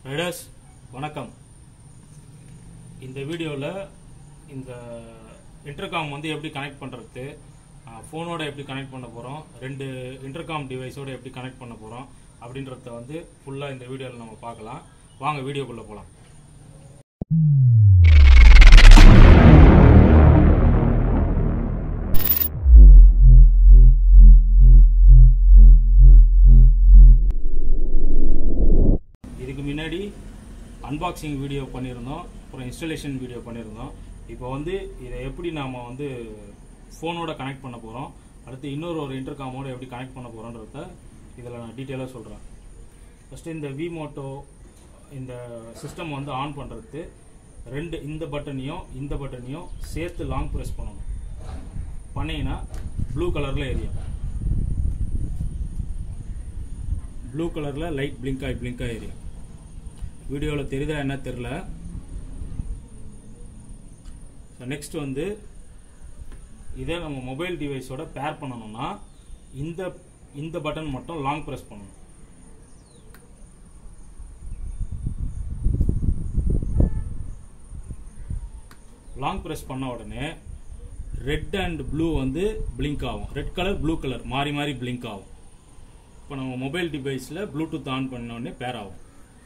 Riders வணக்கம் இந்த வீடியோவில் இந்த இன்டர்காம் வந்து எப்படி கனெக்ட் பண்ணுறது ஃபோனோட எப்படி கனெக்ட் பண்ண போகிறோம் ரெண்டு இன்டர்காம் டிவைஸோட எப்படி கனெக்ட் பண்ண போகிறோம் அப்படின்றத வந்து ஃபுல்லாக இந்த வீடியோவில் நம்ம பார்க்கலாம் வாங்க வீடியோக்குள்ளே போகலாம் இதுக்கு முன்னாடி அன்பாக்சிங் வீடியோ பண்ணியிருந்தோம் அப்புறம் இன்ஸ்டலேஷன் வீடியோ பண்ணியிருந்தோம் இப்போ வந்து இதை எப்படி நாம் வந்து ஃபோனோட கனெக்ட் பண்ண போகிறோம் அடுத்து இன்னொரு ஒரு இன்டர்காமோட எப்படி கனெக்ட் பண்ண போகிறோன்றத இதில் நான் டீட்டெயிலாக சொல்கிறேன் ஃபஸ்ட்டு இந்த விமோட்டோ இந்த சிஸ்டம் வந்து ஆன் பண்ணுறதுக்கு ரெண்டு இந்த பட்டனையும் இந்த பட்டனையும் சேர்த்து லாங் ப்ரெஸ் பண்ணணும் பண்ணீங்கன்னா ப்ளூ கலரில் எரியும் ப்ளூ கலரில் லைட் பிளிங்க் ஆகி பிளிங்க் ஆகி எரியும் வீடியோவில் தெரியுதா என்ன தெரில நெக்ஸ்ட் வந்து இதே நம்ம மொபைல் டிவைஸோட பேர் பண்ணணும்னா இந்த இந்த பட்டன் மட்டும் லாங் ப்ரெஸ் பண்ணணும் லாங் ப்ரெஸ் பண்ண உடனே ரெட் அண்ட் ப்ளூ வந்து பிளிங்க் ஆகும் ரெட் கலர் ப்ளூ கலர் மாறி மாறி பிளிங்க் ஆகும் இப்போ நம்ம மொபைல் டிவைஸில் ப்ளூடூத் ஆன் பண்ண உடனே பேர் ஆகும்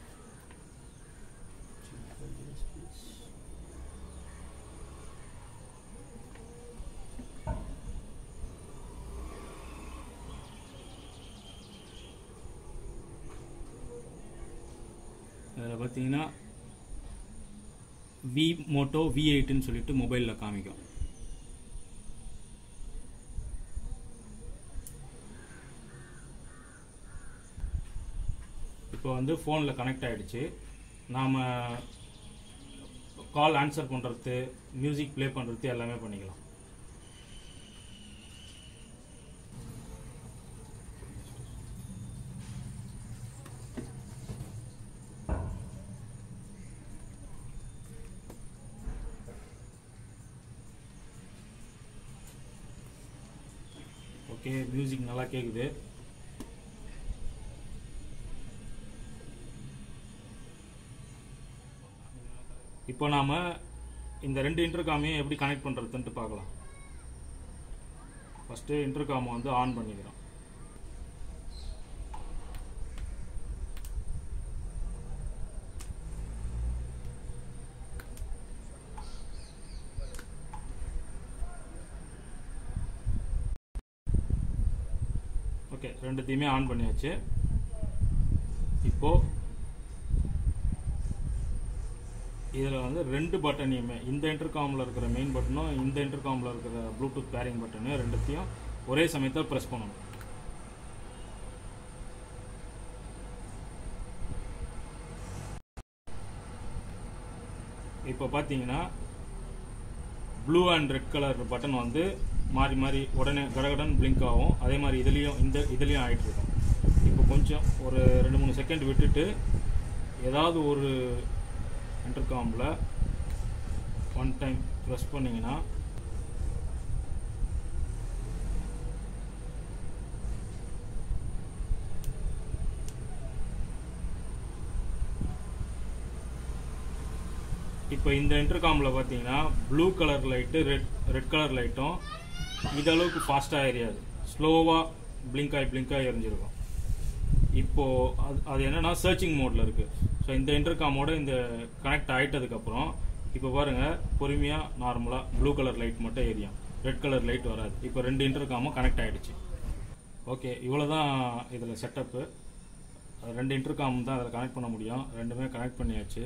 அதில் பார்த்தீங்கன்னா வி மோட்டோ வி எயிட்னு சொல்லிட்டு மொபைலில் காமிக்கும் இப்போ வந்து ஃபோனில் கனெக்ட் ஆகிடுச்சு நாம் கால் ஆன்சர் பண்ணுறது மியூசிக் ப்ளே பண்ணுறது எல்லாமே பண்ணிக்கலாம் ஓகே மியூசிக் நல்லா கேட்குது இப்போ நாம் இந்த ரெண்டு இன்டர்காமையும் எப்படி கனெக்ட் பண்ணுறதுன்ட்டு பார்க்கலாம் ஃபஸ்ட்டு இன்டர்காமை வந்து ஆன் பண்ணிக்கிறோம் ஓகே ரெண்டுத்தையுமே ஆன் பண்ணியாச்சு இப்போ இதில் வந்து ரெண்டு பட்டனையுமே இந்த இன்டர்காமில் இருக்கிற மெயின் பட்டனும் இந்த இன்டர்காமில் இருக்கிற ப்ளூடூத் பேரிங் பட்டனையும் ரெண்டுத்தையும் ஒரே சமயத்தில் ப்ரெஸ் பண்ணணும் இப்போ பார்த்தீங்கன்னா blue and red colour button வந்து மாறி மாறி உடனே கடகடன் பிளிங்க் ஆகும் அதே மாதிரி இதுலேயும் இந்த இதுலேயும் ஆகிட்டு இருக்கும் இப்போ கொஞ்சம் ஒரு ரெண்டு மூணு செகண்ட் விட்டுட்டு ஏதாவது ஒரு இன்டர்காமில் ஒன் டைம் ப்ரெஸ் பண்ணிங்கன்னா இப்போ இந்த இன்டர்காமில் பார்த்தீங்கன்னா blue colour light red red colour லைட்டும் இது அளவுக்கு ஃபாஸ்ட்டாக எரியாது ஸ்லோவாக பிளிங்க் ஆகி பிளிங்க் ஆகி எரிஞ்சிருக்கும் இப்போது அது அது என்னென்னா சர்ச்சிங் மோடில் இருக்குது ஸோ இந்த இன்டர்காமோட இந்த கனெக்ட் ஆகிட்டதுக்கப்புறம் இப்போ பாருங்கள் பொறுமையாக நார்மலாக ப்ளூ கலர் லைட் மட்டும் எரியும் ரெட் கலர் லைட் வராது இப்போ ரெண்டு இன்டர்காமும் கனெக்ட் ஆகிடுச்சு ஓகே இவ்வளோ தான் இதில் செட்டப்பு ரெண்டு இன்டர்காம் தான் அதில் கனெக்ட் பண்ண முடியும் ரெண்டுமே கனெக்ட் பண்ணியாச்சு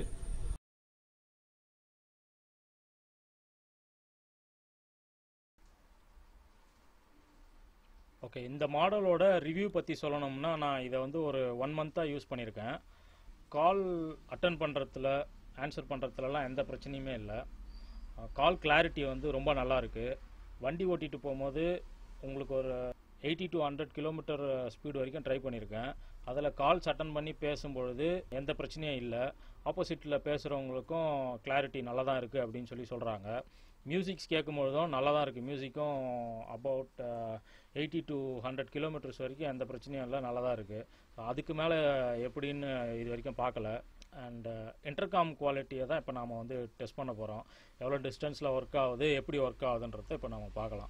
ஓகே இந்த மாடலோட ரிவ்யூ பற்றி சொல்லணும்னா நான் இதை வந்து ஒரு ஒன் மந்த்தாக யூஸ் பண்ணியிருக்கேன் கால் அட்டன் பண்ணுறதுல ஆன்சர் பண்ணுறதுலலாம் எந்த பிரச்சனையுமே இல்லை கால் கிளாரிட்டி வந்து ரொம்ப நல்லா இருக்குது வண்டி ஓட்டிகிட்டு போகும்போது உங்களுக்கு ஒரு eighty to hundred kilometre speed வரைக்கும் ட்ரை பண்ணியிருக்கேன் அதில் கால்ஸ் அட்டன் பண்ணி பேசும்பொழுது எந்த பிரச்சனையும் இல்லை ஆப்போசிட்டில் பேசுகிறவங்களுக்கும் கிளாரிட்டி நல்லா தான் இருக்குது அப்படின்னு சொல்லி சொல்கிறாங்க மியூசிக்ஸ் கேட்கும்பொழுதும் நல்லா தான் இருக்குது மியூசிக்கும் about eighty to hundred kilometres வரைக்கும் எந்த பிரச்சனையும் இல்லை நல்லா தான் இருக்குது அதுக்கு மேலே எப்படின்னு இது வரைக்கும் பார்க்கல அண்ட் இன்டர்காம் குவாலிட்டியை தான் இப்போ நாம் வந்து டெஸ்ட் பண்ண போகிறோம் எவ்வளோ டிஸ்டன்ஸில் ஒர்க் ஆகுது எப்படி ஒர்க் ஆகுதுன்றதை இப்போ நம்ம பார்க்கலாம்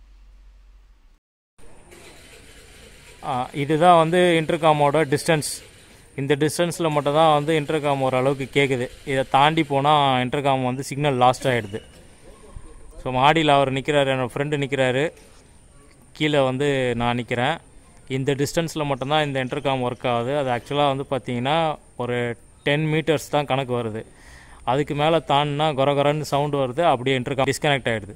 இதுதான் வந்து இன்டர்காமோட டிஸ்டன்ஸ் இந்த டிஸ்டன்ஸில் மட்டும் தான் வந்து இன்டர்காம் ஓரளவுக்கு கேட்குது இதை தாண்டி போனால் இன்டர்காம் வந்து சிக்னல் லாஸ்ட் ஆகிடுது ஸோ மாடியில் அவர் நிற்கிறாரு என்னோடய ஃப்ரெண்டு நிற்கிறாரு கீழே வந்து நான் நிற்கிறேன் இந்த டிஸ்டன்ஸில் மட்டும்தான் இந்த இன்டர்காம் ஒர்க் ஆகுது அது ஆக்சுவலாக வந்து பார்த்தீங்கன்னா ஒரு டென் மீட்டர்ஸ் தான் கணக்கு வருது அதுக்கு மேலே தாண்டினா கொரகொரன்னு சவுண்டு வருது அப்படியே இன்டர்காம் டிஸ்கனெக்ட் ஆகிடுது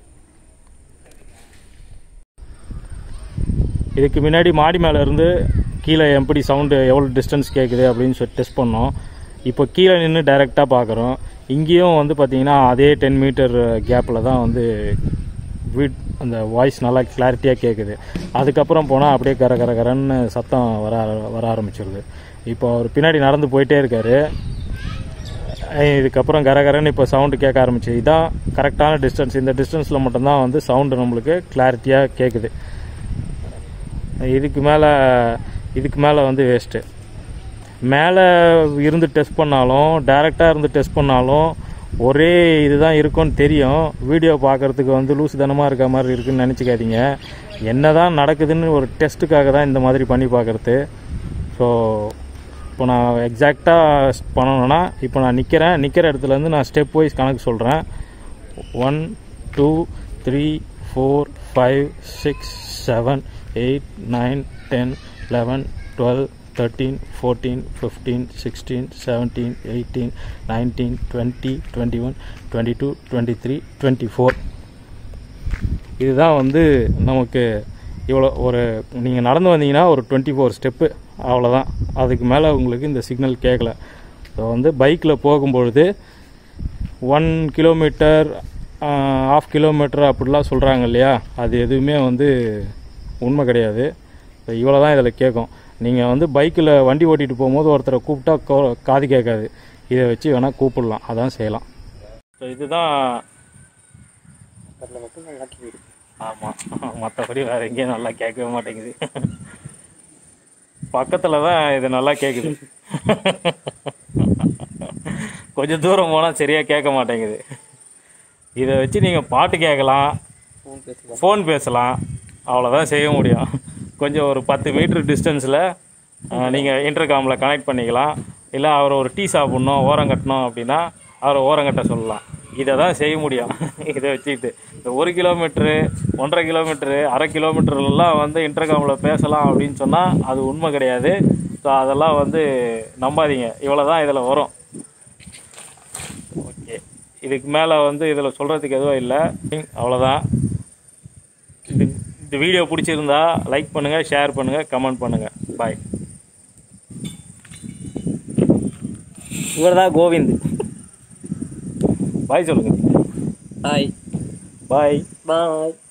இதுக்கு முன்னாடி மாடி மேலே இருந்து கீழே எப்படி சவுண்டு எவ்வளோ டிஸ்டன்ஸ் கேட்குது அப்படின்னு சொல்லி டெஸ்ட் பண்ணோம் இப்போ கீழே நின்று டைரெக்டாக பார்க்குறோம் இங்கேயும் வந்து பார்த்தீங்கன்னா அதே டென் மீட்டர் கேப்பில் தான் வந்து வீட் அந்த வாய்ஸ் நல்லா கிளாரிட்டியாக கேட்குது அதுக்கப்புறம் போனால் அப்படியே கர கர கரன்னு சத்தம் வர வர ஆரம்பிச்சிருது இப்போ அவர் பின்னாடி நடந்து போயிட்டே இருக்காரு இதுக்கப்புறம் கரகரன்னு இப்போ சவுண்டு கேட்க ஆரம்பிச்சு இதான் கரெக்டான டிஸ்டன்ஸ் இந்த டிஸ்டன்ஸில் மட்டும்தான் வந்து சவுண்டு நம்மளுக்கு கிளாரிட்டியாக கேட்குது இதுக்கு மேலே இதுக்கு மேலே வந்து வேஸ்ட்டு மேலே இருந்து டெஸ்ட் பண்ணாலும் டைரெக்டாக இருந்து டெஸ்ட் பண்ணாலும் ஒரே இதுதான் இருக்கும்னு தெரியும் வீடியோ பார்க்குறதுக்கு வந்து லூசுதனமாக இருக்க மாதிரி இருக்குன்னு நினச்சிக்காதீங்க என்ன தான் நடக்குதுன்னு ஒரு டெஸ்ட்டுக்காக தான் இந்த மாதிரி பண்ணி பார்க்குறது ஸோ இப்போ நான் எக்ஸாக்டாக பண்ணணும்னா இப்போ நான் நிற்கிறேன் நிற்கிற இடத்துலேருந்து நான் ஸ்டெப் வைஸ் கணக்கு சொல்கிறேன் one two three four five six seven eight nine ten eleven twelve thirteen fourteen fifteen sixteen seventeen eighteen nineteen twenty twenty one twenty two twenty three twenty four இதுதான் வந்து நமக்கு இவ்வளோ ஒரு நீங்கள் நடந்து வந்தீங்கன்னா ஒரு டுவெண்ட்டி ஃபோர் ஸ்டெப்பு அவ்வளோதான் அதுக்கு மேலே உங்களுக்கு இந்த சிக்னல் கேட்கல ஸோ வந்து பைக்கில் போகும்பொழுது ஒன் கிலோமீட்டர் ஆஃப் கிலோமீட்டர் அப்படிலாம் சொல்கிறாங்க இல்லையா அது எதுவுமே வந்து உண்மை கிடையாது ஸோ இவ்வளோ தான் இதில் கேட்கும் நீங்கள் வந்து பைக்கில் வண்டி ஓட்டிகிட்டு போகும்போது ஒருத்தரை கூப்பிட்டா கோ- காது கேட்காது இதை வச்சு வேணால் கூப்பிடலாம் அதான் செய்யலாம் ஸோ இதுதான் அதில் மட்டும் நல்லா கேட்குது ஆமாம் மற்றபடி வேறு எங்கேயும் நல்லா கேட்கவே மாட்டேங்குது பக்கத்தில் தான் இது நல்லா கேட்குது கொஞ்சம் தூரம் போனால் சரியாக கேட்க மாட்டேங்குது இதை வச்சு நீங்கள் பாட்டு கேட்கலாம் ஃபோன் பேசலாம் ஃபோன் பேசலாம் அவ்வளோதான் செய்ய முடியும் கொஞ்சம் ஒரு பத்து மீட்டர் டிஸ்டன்ஸில் நீங்கள் இன்டர்காமில் கனெக்ட் பண்ணிக்கலாம் இல்லை அவர் ஒரு டீ சாப்பிட்ணும் ஓரம் கட்டணும் அப்படின்னா அவரை ஓரங்கட்ட சொல்லலாம் இதை தான் செய்ய முடியும் இதை வச்சுக்கிட்டு இந்த ஒரு கிலோமீட்ரு ஒன்றரை கிலோமீட்ரு அரை கிலோமீட்டர்லாம் வந்து இன்டர்காமில் பேசலாம் அப்படின்னு சொன்னால் அது உண்மை கிடையாது ஸோ அதெல்லாம் வந்து நம்பாதீங்க இவ்வளோ தான் இதில் வரும் ஓகே இதுக்கு மேலே வந்து இதில் சொல்கிறதுக்கு எதுவும் இல்லை அவ்வளோதான் இது இந்த வீடியோ பிடிச்சிருந்தா லைக் பண்ணுங்கள் ஷேர் பண்ணுங்கள் கமெண்ட் பண்ணுங்கள் பாய் இவர் தான் கோவிந்த் பாய் சொல்லுங்கள் ஹாய் பாய் பாய்